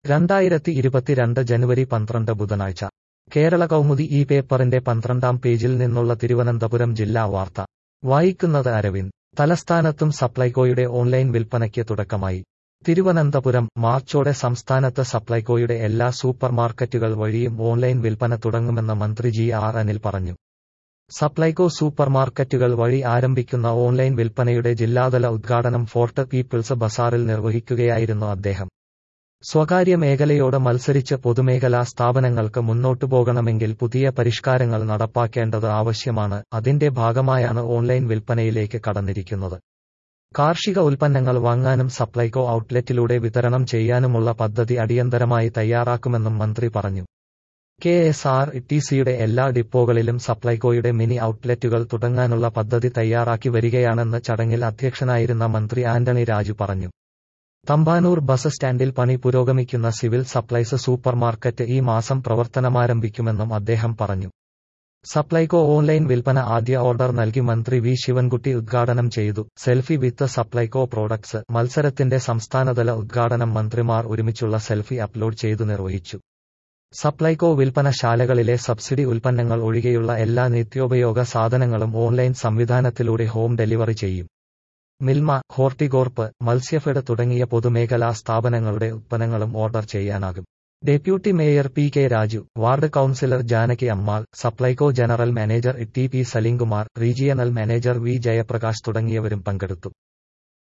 രണ്ടായിരത്തി ഇരുപത്തിരണ്ട് ജനുവരി പന്ത്രണ്ട് ബുധനാഴ്ച കേരള കൗമുദി ഈ പേപ്പറിന്റെ പന്ത്രണ്ടാം പേജിൽ നിന്നുള്ള തിരുവനന്തപുരം ജില്ലാ വാർത്ത വായിക്കുന്നത് അരവിന്ദ് തലസ്ഥാനത്തും സപ്ലൈകോയുടെ ഓൺലൈൻ വിൽപ്പനയ്ക്ക് തുടക്കമായി തിരുവനന്തപുരം മാർച്ചോടെ സംസ്ഥാനത്ത് സപ്ലൈകോയുടെ എല്ലാ സൂപ്പർമാർക്കറ്റുകൾ വഴിയും ഓൺലൈൻ വിൽപ്പന തുടങ്ങുമെന്ന് മന്ത്രി ജി ആർ അനിൽ പറഞ്ഞു സപ്ലൈകോ സൂപ്പർമാർക്കറ്റുകൾ വഴി ആരംഭിക്കുന്ന ഓൺലൈൻ വിൽപ്പനയുടെ ജില്ലാതല ഉദ്ഘാടനം ഫോർട്ട് പീപ്പിൾസ് ബസാറിൽ നിർവഹിക്കുകയായിരുന്നു അദ്ദേഹം സ്വകാര്യ മേഖലയോട് മത്സരിച്ച് പൊതുമേഖലാ സ്ഥാപനങ്ങൾക്ക് മുന്നോട്ടു പോകണമെങ്കിൽ പുതിയ പരിഷ്കാരങ്ങൾ നടപ്പാക്കേണ്ടത് ആവശ്യമാണ് അതിന്റെ ഭാഗമായാണ് ഓൺലൈൻ വിൽപ്പനയിലേക്ക് കടന്നിരിക്കുന്നത് കാർഷിക ഉൽപ്പന്നങ്ങൾ വാങ്ങാനും സപ്ലൈകോ ഔട്ട്ലെറ്റിലൂടെ വിതരണം ചെയ്യാനുമുള്ള പദ്ധതി അടിയന്തരമായി തയ്യാറാക്കുമെന്നും മന്ത്രി പറഞ്ഞു കെ എസ് ആർ ടി സിയുടെ എല്ലാ ഡിപ്പോകളിലും സപ്ലൈകോയുടെ മിനി ഔട്ട്ലെറ്റുകൾ തുടങ്ങാനുള്ള പദ്ധതി തയ്യാറാക്കി വരികയാണെന്ന് ചടങ്ങിൽ അധ്യക്ഷനായിരുന്ന മന്ത്രി ആന്റണി രാജു പറഞ്ഞു തമ്പാനൂർ ബസ് സ്റ്റാൻഡിൽ പണി പുരോഗമിക്കുന്ന സിവിൽ സപ്ലൈസ് സൂപ്പർമാർക്കറ്റ് ഈ മാസം പ്രവർത്തനമാരംഭിക്കുമെന്നും അദ്ദേഹം പറഞ്ഞു സപ്ലൈകോ ഓൺലൈൻ വിൽപ്പന ആദ്യ ഓർഡർ നൽകി മന്ത്രി വി ശിവൻകുട്ടി ഉദ്ഘാടനം ചെയ്തു സെൽഫി വിത്ത് സപ്ലൈകോ പ്രോഡക്ട്സ് മത്സരത്തിന്റെ സംസ്ഥാനതല ഉദ്ഘാടനം മന്ത്രിമാർ ഒരുമിച്ചുള്ള സെൽഫി അപ്ലോഡ് ചെയ്തു നിർവഹിച്ചു സപ്ലൈകോ വിൽപ്പനശാലകളിലെ സബ്സിഡി ഉൽപ്പന്നങ്ങൾ ഒഴികെയുള്ള എല്ലാ നിത്യോപയോഗ സാധനങ്ങളും ഓൺലൈൻ സംവിധാനത്തിലൂടെ ഹോം ഡെലിവറി ചെയ്യും മിൽമ ഹോർട്ടികോർപ്പ് മത്സ്യഫെഡ് തുടങ്ങിയ പൊതുമേഖലാ സ്ഥാപനങ്ങളുടെ ഉൽപ്പന്നങ്ങളും ഓർഡർ ചെയ്യാനാകും deputy mayor P K Raju ward councillor Janaki Ammal Supplyco general manager T P Salimkumar regional manager V Jayaprakash തുടങ്ങിയവരും പങ്കെടുത്തു